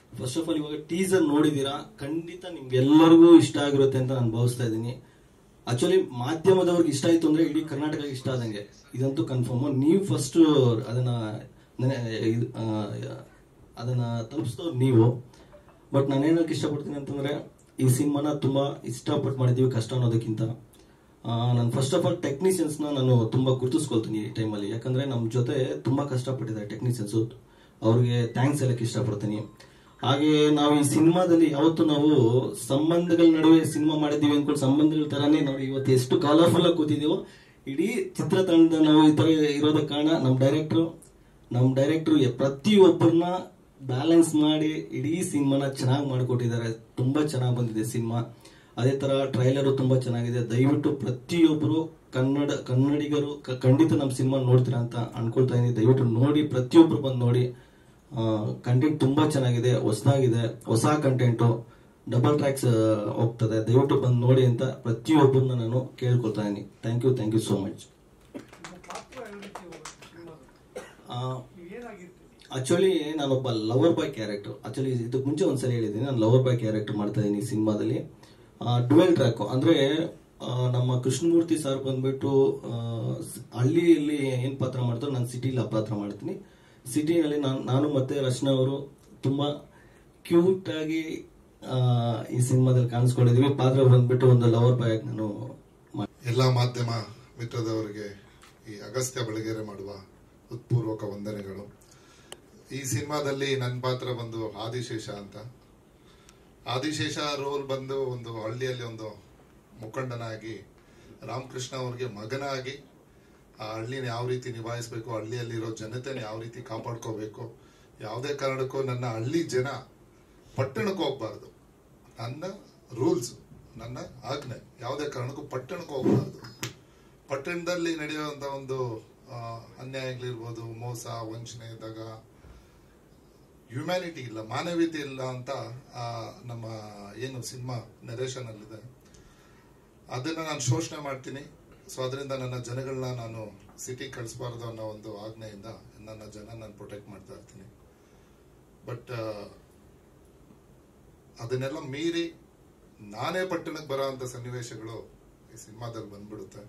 first of all ಇವಾಗ teaser ನೋಡಿದೀರಾ ಖಂಡಿತ ನಿಮ್ಗೆ ಎಲ್ಲರಿಗೂ ಇಷ್ಟ ಆಗಿರುತ್ತೆ ಅಂತ ನಾನು ಭಾವಿಸ್ತಾ ಇದ್ದೀನಿ ಆಕ್ಚುಲಿ ಮಾಧ್ಯಮದವ್ರಿಗೆ ಇಷ್ಟ ಆಯ್ತು ಅಂದ್ರೆ ಇಡೀ ಕರ್ನಾಟಕ ಇಷ್ಟ ಆದಂಗೆ ಇದಂತೂ ಕನ್ಫರ್ಮ್ ನೀವು ಫಸ್ಟ್ ಅದನ್ನ ನೆನೆ- ಇದು, ಆ, ಅದನ್ನ ತಲುಪಿಸಿದವ್ರು ನೀವು ಬಟ್ ನಾನು ಏನಕ್ಕೆ ಇಷ್ಟಪಡ್ತೀನಿ ಅಂತಂದ್ರೆ ಈ ಸಿನಿಮಾನ ತುಂಬಾ ಇಷ್ಟಪಟ್ಟು ಮಾಡಿದೀವಿ ಕಷ್ಟ ಅನ್ನೋದಕ್ಕಿಂತ ನಾನು ಫಸ್ಟ್ ಆಫ್ ಆಲ್ ಟೆಕ್ನಿಷಿಯನ್ಸ್ನ ನಾನು ತುಂಬಾ ಗುರುತಿಸ್ಕೊಳ್ತೀನಿ ಈ ಟೈಮಲ್ಲಿ ಯಾಕಂದ್ರೆ ನಮ್ಮ ಜೊತೆ ತುಂಬಾ ಕಷ್ಟಪಟ್ಟಿದ್ದಾರೆ ಟೆಕ್ನಿಷಿಯನ್ಸ್ ಅವ್ರಿಗೆ ಥ್ಯಾಂಕ್ಸ್ ಹೇಳಕ್ ಇಷ್ಟಪಡ್ತೀನಿ ಹಾಗೆ ನಾವು ಈ ಸಿನಿಮಾದಲ್ಲಿ ಯಾವತ್ತು ನಾವು ಸಂಬಂಧಗಳ ನಡುವೆ ಸಿನಿಮಾ ಮಾಡಿದೀವಿ ಅನ್ಕೊಂಡು ಸಂಬಂಧಗಳ ತರಾನೇ ನೋಡಿ ಇವತ್ತು ಎಷ್ಟು ಕಲರ್ಫುಲ್ ಆಗಿ ಕೂತಿದೀವೋ ಇಡೀ ಚಿತ್ರತಂಡದ ನಾವು ಈ ತರ ಇರೋದಕ್ಕೆ ಕಾರಣ ನಮ್ಮ ಡೈರೆಕ್ಟ್ರು ನಮ್ಮ ಡೈರೆಕ್ಟ್ರು ಪ್ರತಿಯೊಬ್ಬರನ್ನ ಬ್ಯಾಲೆನ್ಸ್ ಮಾಡಿ ಇಡೀ ಸಿನಿಮಾನ ಚೆನ್ನಾಗಿ ಮಾಡಿಕೊಟ್ಟಿದ್ದಾರೆ ತುಂಬಾ ಚೆನ್ನಾಗಿ ಬಂದಿದೆ ಸಿನಿಮಾ ಅದೇ ತರ ಟ್ರೈಲರು ತುಂಬಾ ಚೆನ್ನಾಗಿದೆ ದಯವಿಟ್ಟು ಪ್ರತಿಯೊಬ್ಬರು ಕನ್ನಡ ಕನ್ನಡಿಗರು ಕ- ಖಂಡಿತ ನಮ್ಮ ಸಿನಿಮಾ ನೋಡ್ತೀರಾ ಅಂತ ಅನ್ಕೊಳ್ತಾ ಇದೀನಿ ದಯವಿಟ್ಟು ನೋಡಿ ಪ್ರತಿಯೊಬ್ಬರು ಬಂದು ನೋಡಿ ಕಂಟೆಂಟ್ ತುಂಬಾ ಚೆನ್ನಾಗಿದೆ ಹೊಸದಾಗಿದೆ ಹೊಸ ಕಂಟೆಂಟು ಡಬಲ್ ಟ್ರ್ಯಾಕ್ಸ್ ಹೋಗ್ತದೆ ದಯವಿಟ್ಟು ಬಂದು ನೋಡಿ ಅಂತ ಪ್ರತಿಯೊಬ್ಬರನ್ನ ನಾನು ಕೇಳ್ಕೊಳ್ತಾ ಇದೀನಿ thank you thank you so much actually ನಾನೊಬ್ಬ ಲವರ್ ಬಾಯ್ ಕ್ಯಾರೆಕ್ಟರ್ ಆಕ್ಚುಲಿ ಇದಕ್ಕೆ ಮುಂಚೆ ಒಂದ್ಸಲ ಹೇಳಿದ್ದೀನಿ ನಾನು ಲವರ್ ಬಾಯ್ ಕ್ಯಾರೆಕ್ಟರ್ ಮಾಡ್ತಾ ಇದ್ದೀನಿ ಸಿನಿಮಾದಲ್ಲಿ ಡುವೆಲ್ ಟ್ರ್ಯಾಕ್ ಅಂದ್ರೆ ಆ, ನಮ್ಮ ಕೃಷ್ಣಮೂರ್ತಿ ಸರ್ ಬಂದ್ಬಿಟ್ಟು ಆ, ಸ್- ಹಳ್ಳಿಯಲ್ಲಿ ಏನ್ ಪಾತ್ರ ಮಾಡ್ತಾರೋ ನಾನು ಸಿಟಿಲಿ ಆ ಪಾತ್ರ ಮಾಡ್ತೀನಿ ಸಿಟಿನಲ್ಲಿ ನಾನು ನಾನು ಮತ್ತೆ ರಚನಾ ಅವರು ತುಂಬಾ ಕ್ಯೂಟ್ ಆಗಿ ಆ, ಈ ಸಿನಿಮಾದಲ್ಲಿ ಕಾಣಿಸ್ಕೊಂಡಿದೀವಿ ಪಾತ್ರ ಬಂದ್ಬಿಟ್ಟು ಒಂದು ಲವರ್ ಬಾಯ್ ಆಗಿ ನಾನು ಮಾ- ಎಲ್ಲ ಮಾಧ್ಯಮ ಮಿತ್ರದವರಿಗೆ ಈ ಅಗಸ್ತ್ಯ ಬೆಳಗೆರೆ ಮಾಡುವ ಹೃತ್ಪೂರ್ವಕ ವಂದನೆಗಳು ಈ ಸಿನಿಮಾದಲ್ಲಿ ನನ್ನ ಪಾತ್ರ ಬಂದು ಆದಿಶೇಷ ಅಂತ ಆದಿಶೇಷ ರೋಲ್ ಬಂದು ಒಂದು ಹಳ್ಳಿಯಲ್ಲಿ ಒಂದು ಮುಖಂಡನಾಗಿ ರಾಮಕೃಷ್ಣ ಅವ್ರಿಗೆ ಮಗನಾಗಿ ಆ ಹಳ್ಳಿನ ಯಾವ ರೀತಿ ನಿಭಾಯಿಸಬೇಕು ಹಳ್ಳಿಯಲ್ಲಿರೋ ಜನತೆನ ಯಾವ ರೀತಿ ಕಾಪಾಡ್ಕೋಬೇಕು ಯಾವುದೇ ಕಾರಣಕ್ಕೂ ನನ್ನ ಹಳ್ಳಿ ಜನ ಪಟ್ಟಣಕ್ಕೆ ಹೋಗ್ಬಾರ್ದು ನನ್ನ ರೂಲ್ಸ್ ನನ್ನ ಆಜ್ಞೆ ಯಾವುದೇ ಕಾರಣಕ್ಕೂ ಪಟ್ಟಣಕ್ಕೆ ಹೋಗ್ಬಾರ್ದು ಪಟ್ಟಣದಲ್ಲಿ ನಡೆಯುವಂತ ಒಂದು ಆ, ಅನ್ಯಾಯಗಳಿರ್ಬೋದು ಮೋಸ ವಂಚನೆ ಇದ್ದಾಗ ಹ್ಯುಮ್ಯಾನಿಟಿ ಇಲ್ಲ ಮಾನವೀಯತೆ ಇಲ್ಲ ಅಂತ ಆ, ನಮ್ಮ ಏನು ಸಿನಿಮಾ ನೆರೇಷನ್ ಅಲ್ಲಿದೆ ಅದನ್ನ ನಾನು ಶೋಷಣೆ ಮಾಡ್ತೀನಿ ಸೊ ಅದರಿಂದ ನನ್ನ ಜನಗಳನ್ನ ನಾನು ಸಿಟಿ ಕಳಿಸ್ಬಾರ್ದು ಅನ್ನೋ ಒಂದು ಆಜ್ಞೆಯಿಂದ ನನ್ನ ಜನ ನಾನು ಪ್ರೊಟೆಕ್ಟ್ ಮಾಡ್ತಾ ಇರ್ತೀನಿ ಬಟ್ ಅದನ್ನೆಲ್ಲ ಮೀರಿ ನಾನೇ ಪಟ್ಟಣಕ್ಕೆ ಬರೋ ಅಂತ ಸನ್ನಿವೇಶಗಳು ಈ ಸಿನಿಮಾದಲ್ಲಿ ಬಂದ್ಬಿಡುತ್ತೆ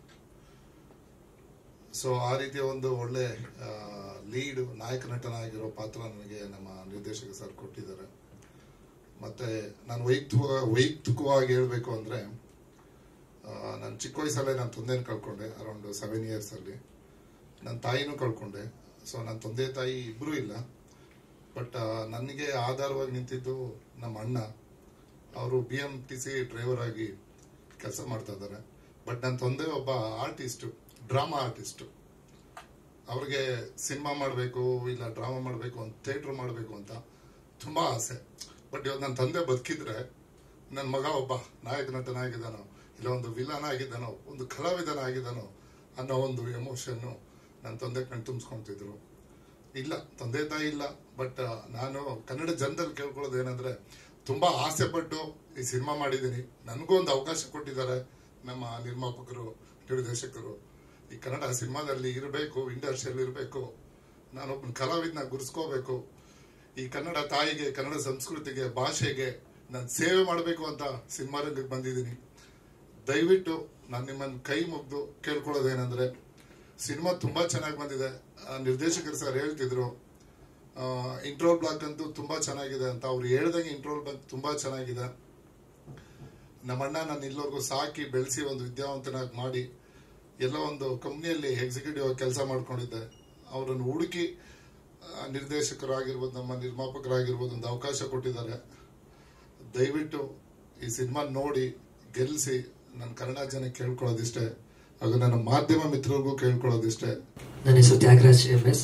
ಸೊ ಆ ರೀತಿಯ ಒಂದು ಒಳ್ಳೆ ಲೀಡ್ ನಾಯಕ ನಟನಾಗಿರೋ ಪಾತ್ರ ನನಗೆ ನಮ್ಮ ನಿರ್ದೇಶಕ ಸರ್ ಕೊಟ್ಟಿದ್ದಾರೆ ಮತ್ತೆ ನಾನು ವೈಯಕ್ತಿಕ ವೈಯಕ್ತಿಕವಾಗಿ ಹೇಳ್ಬೇಕು ಅಂದ್ರೆ ನಾನು ಚಿಕ್ಕ ವಯಸ್ಸಲ್ಲೇ ನನ್ನ ತಂದೆನ ಕಳ್ಕೊಂಡೆ ಅರೌಂಡ್ ಸೆವೆನ್ ಇಯರ್ಸ್ ಅಲ್ಲಿ ನನ್ನ ತಾಯಿನೂ ಕಳ್ಕೊಂಡೆ ಸೊ ನನ್ನ ತಂದೆ ತಾಯಿ ಇಬ್ರು ಇಲ್ಲ ಬಟ್ ನನಗೆ ಆಧಾರವಾಗಿ ನಿಂತಿದ್ದು ನಮ್ಮ ಅಣ್ಣ ಅವರು B M T C driver ಆಗಿ ಕೆಲಸ ಮಾಡ್ತಾ ಇದ್ದಾರೆ ಬಟ್ ನನ್ನ ತಂದೆ ಒಬ್ಬ ಆರ್ಟಿಸ್ಟ್ ಡ್ರಾಮಾ ಆರ್ಟಿಸ್ಟ್ ಅವ್ರಿಗೆ ಸಿನಿಮಾ ಮಾಡಬೇಕು ಇಲ್ಲ ಡ್ರಾಮಾ ಮಾಡಬೇಕು ಅಂತ ಥಿಯೇಟ್ರ್ ಮಾಡಬೇಕು ಅಂತ ತುಂಬಾ ಆಸೆ ಬಟ್ ಇವತ್ತು ನನ್ನ ತಂದೆ ಬದುಕಿದ್ರೆ ನನ್ನ ಮಗ ಒಬ್ಬ ನಾಯಕ ನಟನಾಗಿದ್ದಾನೋ ಇಲ್ಲ ಒಂದು ವಿಲನ್ ಆಗಿದ್ದಾನೋ ಒಂದು ಕಲಾವಿದನ ಆಗಿದ್ದಾನೋ ಅನ್ನೋ ಒಂದು ಎಮೋಷನ್ನು ನನ್ನ ತಂದೆ ಕಣ್ ತುಂಬಿಸ್ಕೊಂತಿದ್ರು ಇಲ್ಲ ತಂದೆ ತಾಯಿ ಇಲ್ಲ ಬಟ್ ನಾನು ಕನ್ನಡ ಜನದಲ್ಲಿ ಕೇಳ್ಕೊಳ್ಳೋದು ಏನಂದ್ರೆ ತುಂಬಾ ಆಸೆ ಪಟ್ಟು ಈ ಸಿನಿಮಾ ಮಾಡಿದ್ದೀನಿ ನನಗೂ ಒಂದು ಅವಕಾಶ ಕೊಟ್ಟಿದ್ದಾರೆ ನಮ್ಮ ನಿರ್ಮಾಪಕರು ನಿರ್ದೇಶಕರು ಈ ಕನ್ನಡ ಸಿನಿಮಾದಲ್ಲಿ ಇರಬೇಕು ಇಂಡಸ್ಟ್ರಿಯಲ್ಲಿ ಇರಬೇಕು ನಾನೊಬ್ಬನ ಕಲಾವಿದನ ಗುರ್ಸ್ಕೋಬೇಕು ಈ ಕನ್ನಡ ತಾಯಿಗೆ ಕನ್ನಡ ಸಂಸ್ಕೃತಿಗೆ ಭಾಷೆಗೆ ನಾನು ಸೇವೆ ಮಾಡಬೇಕು ಅಂತ ಸಿನಿಮಾ ರಂಗಕ್ಕೆ ಬಂದಿದ್ದೀನಿ ದಯವಿಟ್ಟು ನಾನು ನಿಮ್ಮನ್ನು ಕೈ ಮುಗ್ದು ಕೇಳ್ಕೊಳ್ಳೋದೇನೆಂದ್ರೆ ಸಿನಿಮಾ ತುಂಬಾ ಚೆನ್ನಾಗಿ ಬಂದಿದೆ ಆ ನಿರ್ದೇಶಕರು ಸರ್ ಹೇಳ್ತಿದ್ರು ಇಂಟ್ರೋಲ್ ಬ್ಲಾಕ್ ಅಂತೂ ತುಂಬಾ ಚೆನ್ನಾಗಿದೆ ಅಂತ ಅವ್ರು ಹೇಳ್ದಂಗೆ ಇಂಟ್ರೋಲ್ ಬ್ಲಾಕ್ ತುಂಬಾ ಚೆನ್ನಾಗಿದೆ ನಮ್ಮಣ್ಣ ನಾನು ಇಲ್ಲವರೆಗೂ ಸಾಕಿ ಬೆಳೆಸಿ ಒಂದು ವಿದ್ಯಾವಂತನಾಗಿ ಮಾಡಿ ಎಲ್ಲ ಒಂದು ಕಂಪ್ನಿಯಲ್ಲಿ ಎಕ್ಸಿಕ್ಯೂಟಿವ್ ಆಗಿ ಕೆಲಸ ಮಾಡ್ಕೊಂಡಿದ್ದೆ ಅವರನ್ನು ಹುಡುಕಿ ಆ, ನಿರ್ದೇಶಕರಾಗಿರ್ಬೋದು ನಮ್ಮ ನಿರ್ಮಾಪಕರಾಗಿರ್ಬೋದು ಒಂದು ಅವಕಾಶ ಕೊಟ್ಟಿದ್ದಾರೆ ದಯವಿಟ್ಟು ಈ ಸಿನಿಮಾ ನೋಡಿ ಗೆಲ್ಲಿಸಿ ನನ್ನ ಕನ್ನಡ ಜನ ಕೇಳ್ಕೊಳ್ಳೋದಿಷ್ಟೇ ಹಾಗೂ ನನ್ನ ಮಾಧ್ಯಮ ಮಿತ್ರರಿಗೂ ಕೇಳ್ಕೊಳ್ಳೋದಿಷ್ಟೇ ನನ್ನ ಹೆಸರು ತ್ಯಾಗರಾಜ್ ಎಂ ಎಸ್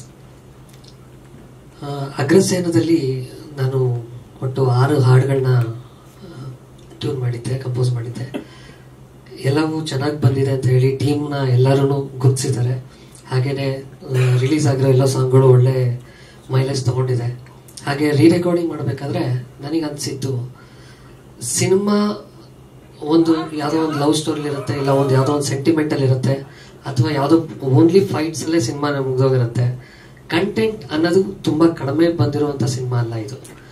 ಅಗ್ರಸೇನದಲ್ಲಿ ನಾನು ಒಟ್ಟು ಆರು ಹಾಡುಗಳನ್ನ ಟ್ಯೂನ್ ಮಾಡಿದ್ದೆ ಕಂಪೋಸ್ ಮಾಡಿದ್ದೆ ಎಲ್ಲವೂ ಚೆನ್ನಾಗಿ ಬಂದಿದೆ ಅಂತ ಹೇಳಿ ಟೀಮ್ನ ಎಲ್ಲರೂ ಗುರುತಿಸಿದ್ದಾರೆ ಹಾಗೇನೆ ರಿಲೀಸ್ ಆಗಿರೋ ಎಲ್ಲ ಸಾಂಗ್ಗಳು ಒಳ್ಳೆ ಮೈಲೇಜ್ ತಗೊಂಡಿದೆ ಹಾಗೆ ರೀ ರೆಕಾರ್ಡಿಂಗ್ ಮಾಡಬೇಕಾದ್ರೆ ನನಗೆ ಅನಿಸಿದ್ದು ಸಿನಿಮಾ ಒಂದು ಯಾವುದೋ ಒಂದು ಲವ್ ಸ್ಟೋರಿ ಇರುತ್ತೆ ಇಲ್ಲ ಒಂದು ಯಾವುದೋ ಒಂದು ಸೆಂಟಿಮೆಂಟಲ್ ಇರುತ್ತೆ ಅಥವಾ ಯಾವುದೋ ಓನ್ಲಿ ಫೈಟ್ಸ್ ಅಲ್ಲೇ ಸಿನಿಮಾ ಮುಗ್ದೋಗಿರುತ್ತೆ ಕಂಟೆಂಟ್ ಅನ್ನೋದು ತುಂಬಾ ಕಡಿಮೆ ಬಂದಿರುವಂತ ಸಿನಿಮಾ ಅಲ್ಲ ಇದು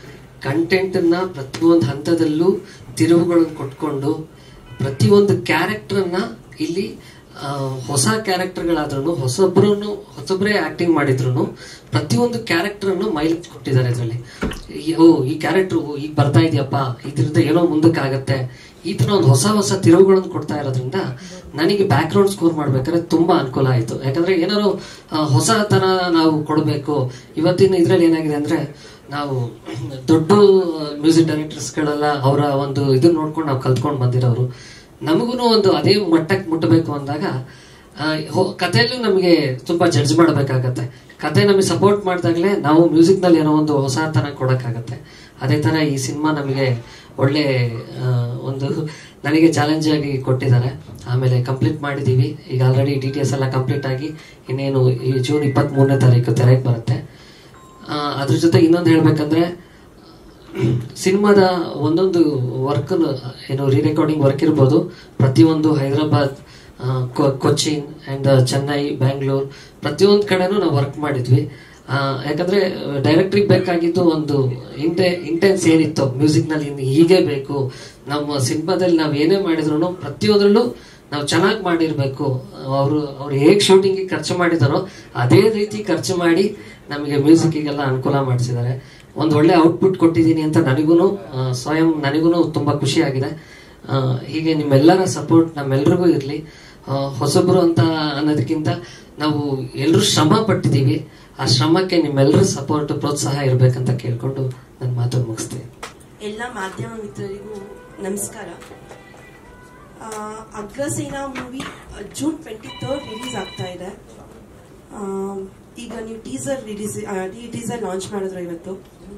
ಕಂಟೆಂಟನ್ನ ಪ್ರತಿಯೊಂದು ಹಂತದಲ್ಲೂ ತಿರುವುಗಳನ್ನು ಕೊಟ್ಕೊಂಡು ಪ್ರತಿಯೊಂದು ಕ್ಯಾರೆಕ್ಟರ್ನ ಇಲ್ಲಿ ಆ, ಹೊಸ ಕ್ಯಾರೆಕ್ಟರ್ಗಳಾದ್ರೂ ಹೊಸೊಬ್ರು ಹೊಸೊಬ್ಬರೇ ಆಕ್ಟಿಂಗ್ ಮಾಡಿದ್ರು ಪ್ರತಿಯೊಂದು ಕ್ಯಾರೆಕ್ಟರ್ನು ಮೈಲೇಜ್ ಕೊಟ್ಟಿದ್ದಾರೆ ಇದರಲ್ಲಿ ಓ ಈ ಕ್ಯಾರೆಕ್ಟರ್ ಈಗ ಬರ್ತಾ ಇದೆಯಪ್ಪ ಇದರಿಂದ ಏನೋ ಮುಂದಕ್ಕೆ ಆಗತ್ತೆ ಈ ತರ ಒಂದು ಹೊಸ ಹೊಸ ತಿರುವುಗಳನ್ನು ಕೊಡ್ತಾ ಇರೋದ್ರಿಂದ ನನಗೆ ಬ್ಯಾಕ್ ಗ್ರೌಂಡ್ ಸ್ಕೋರ್ ಮಾಡ್ಬೇಕಾದ್ರೆ ತುಂಬಾ ಅನುಕೂಲ ಆಯ್ತು ಯಾಕಂದ್ರೆ ಏನಾದ್ರು ಆ, ಹೊಸ ತರ ನಾವು ಕೊಡಬೇಕು ಇವತ್ತಿನ ಇದ್ರಲ್ಲಿ ಏನಾಗಿದೆ ಅಂದ್ರೆ ನಾವು ದೊಡ್ಡ ಮ್ಯೂಸಿಕ್ ಡೈರೆಕ್ಟರ್ಸ್ಗಳೆಲ್ಲ ಅವರ ಒಂದು ಇದನ್ನ ನೋಡ್ಕೊಂಡು ನಾವು ಕಲ್ತ್ಕೊಂಡು ಬಂದಿರೋರು ನಮಗೂ ಒಂದು ಅದೇ ಮಟ್ಟಕ್ಕೆ ಮುಟ್ಟಬೇಕು ಅಂದಾಗ ಆ, ಹೊ- ಕಥೆಯಲ್ಲೂ ನಮಗೆ ತುಂಬಾ ಜಡ್ಜ್ ಮಾಡಬೇಕಾಗತ್ತೆ ಕತೆ ನಮಗೆ ಸಪೋರ್ಟ್ ಮಾಡಿದಾಗಲೇ ನಾವು ಮ್ಯೂಸಿಕ್ ನಲ್ಲಿ ಏನೋ ಒಂದು ಹೊಸ ತರ ಕೊಡಕ್ಕಾಗತ್ತೆ ಅದೇ ತರ ಈ ಸಿನಿಮಾ ನಮಗೆ ಒಳ್ಳೆ ಆ, ಒಂದು ನನಗೆ ಚಾಲೆಂಜ್ ಆಗಿ ಕೊಟ್ಟಿದ್ದಾರೆ ಆಮೇಲೆ ಕಂಪ್ಲೀಟ್ ಮಾಡಿದೀವಿ ಈಗ ಆಲ್ರೆಡಿ ಡಿ ಟಿ ಎಸ್ ಎಲ್ಲ ಕಂಪ್ಲೀಟ್ ಆಗಿ ಇನ್ನೇನು ಈ ಜೂನ್ ಇಪ್ಪತ್ತ್ ಮೂರನೇ ತಾರೀಕು ತೆರೆಗೆ ಬರುತ್ತೆ ಆ, ಅದ್ರ ಜೊತೆ ಇನ್ನೊಂದು ಹೇಳ್ಬೇಕಂದ್ರೆ ಸಿನಿಮಾದ ಒಂದೊಂದು ವರ್ಕ್ ಏನು ರೀ ರೆಕಾರ್ಡಿಂಗ್ ವರ್ಕ್ ಇರ್ಬೋದು ಪ್ರತಿಯೊಂದು ಹೈದರಾಬಾದ್ ಆ, ಕೊ- ಕೊಚ್ಚಿನ್ ಅಂಡ್ ಚೆನ್ನೈ ಬ್ಯಾಂಗ್ಳೂರ್ ಪ್ರತಿಯೊಂದು ಕಡೆನೂ ನಾವು ವರ್ಕ್ ಮಾಡಿದ್ವಿ ಆ, ಯಾಕಂದ್ರೆ ಡೈರೆಕ್ಟ್ರಿಗೆ ಬೇಕಾಗಿದ್ದು ಒಂದು ಇಂಟೆ ಇಂಟೆನ್ಸ್ ಏನಿತ್ತು ಮ್ಯೂಸಿಕ್ ನಲ್ಲಿ ಇನ್ನು ಹೀಗೆ ಬೇಕು ನಮ್ಮ ಸಿನಿಮಾದಲ್ಲಿ ನಾವು ಏನೇ ಮಾಡಿದ್ರು ಪ್ರತಿಯೊಂದರಲ್ಲೂ ನಾವು ಚೆನ್ನಾಗಿ ಮಾಡಿರ್ಬೇಕು ಅವರು ಅವ್ರು ಹೇಗ್ ಶೂಟಿಂಗ್ ಖರ್ಚು ಮಾಡಿದಾರೋ ಅದೇ ರೀತಿ ಖರ್ಚು ಮಾಡಿ ನಮಗೆ ಮ್ಯೂಸಿಕ್ಗೆಲ್ಲ ಅನುಕೂಲ ಮಾಡಿಸಿದ್ದಾರೆ ಒಂದು ಒಳ್ಳೆ ಔಟ್ಪುಟ್ ಕೊಟ್ಟಿದ್ದೀನಿ ಅಂತ ನನಗೂ ಸ್ವಯಂ ನನಗೂ ತುಂಬಾ ಖುಷಿ ಆಗಿದೆ ಆ, ಹೀಗೆ ನಿಮ್ಮೆಲ್ಲರ ಸಪೋರ್ಟ್ ನಮ್ಮೆಲ್ರಿಗೂ ಇರಲಿ ಹೊಸಬ್ರು ಅಂತ ಅನ್ನೋದಕ್ಕಿಂತ ನಾವು ಎಲ್ಲರೂ ಶ್ರಮ ಪಟ್ಟಿದ್ದೀವಿ ಆ ಶ್ರಮಕ್ಕೆ ನಿಮ್ಮೆಲ್ಲರ ಸಪೋರ್ಟ್ ಪ್ರೋತ್ಸಾಹ ಇರಬೇಕಂತ ಕೇಳ್ಕೊಂಡು ನನ್ನ ಮಾತನ್ನು ಮುಗಿಸ್ತೀನಿ ಎಲ್ಲ ಮಾಧ್ಯಮ ಮಿತ್ರರಿಗೂ ನಮಸ್ಕಾರ ಆ, Agrasena movie June twenty third release ಆಗ್ತಾ ಇದೆ ಆ, ಈಗ ನೀವು ಟೀಸರ್ ರಿಲೀಸ್ ಟೀಸರ್ ಲಾಂಚ್ ಮಾಡಿದ್ರು ಇವತ್ತು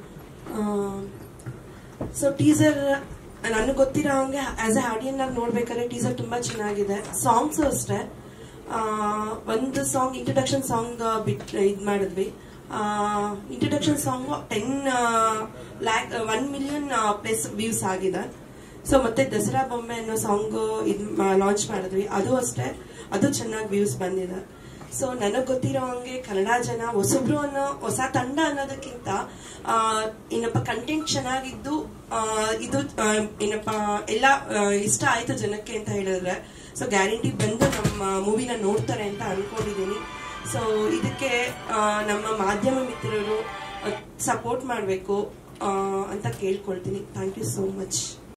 ಸೊ ಟೀಸರ್ ನನಗೆ ಗೊತ್ತಿರೋ ಹಂಗೆ ಆಸ್ ಎ ಆಡಿಯನ್ ಆಗಿ ನೋಡ್ಬೇಕಾದ್ರೆ ಟೀಸರ್ ತುಂಬಾ ಚೆನ್ನಾಗಿದೆ ಸಾಂಗ್ಸ್ ಅಷ್ಟೇ ಆ, ಒಂದು ಸಾಂಗ್ ಇಂಟ್ರಡಕ್ಷನ್ ಸಾಂಗ್ ಬಿಟ್ ಇದ್ ಮಾಡಿದ್ವಿ introduction song ten lakh one million plus views ಆಗಿದೆ ಸೊ ಮತ್ತೆ ದಸರಾ ಬೊಮ್ಮೆ ಅನ್ನೋ ಸಾಂಗ್ ಇದ್ ಲಾಂಚ್ ಮಾಡಿದ್ವಿ ಅದು ಅಷ್ಟೇ ಅದು ಚೆನ್ನಾಗಿ ವ್ಯೂಸ್ ಬಂದಿದೆ ಸೊ ನನಗ್ ಗೊತ್ತಿರೋ ಹಂಗೆ ಕನ್ನಡ ಜನ ಹೊಸಬ್ರು ಅನ್ನೋ ಹೊಸ ತಂಡ ಅನ್ನೋದಕ್ಕಿಂತ ಆ, ಏನಪ್ಪ ಕಂಟೆಂಟ್ ಚೆನ್ನಾಗಿದ್ದು ಆ, ಇದು ಆ, ಏನಪ್ಪ ಎಲ್ಲ ಆ, ಇಷ್ಟ ಆಯ್ತು ಜನಕ್ಕೆ ಅಂತ ಹೇಳಿದ್ರೆ ಸೊ ಗ್ಯಾರಂಟಿ ಬಂದು ನಮ್ಮ ಮೂವಿನ ನೋಡ್ತಾರೆ ಅಂತ ಅನ್ಕೊಂಡಿದೀನಿ ಸೊ ಇದಕ್ಕೆ ಆ, ನಮ್ಮ ಮಾಧ್ಯಮ ಮಿತ್ರರು ಸಪೋರ್ಟ್ ಮಾಡಬೇಕು ಅಂತ ಕೇಳ್ಕೊಳ್ತೀನಿ ಥ್ಯಾಂಕ್ ಯು ಸೋ ಮಚ್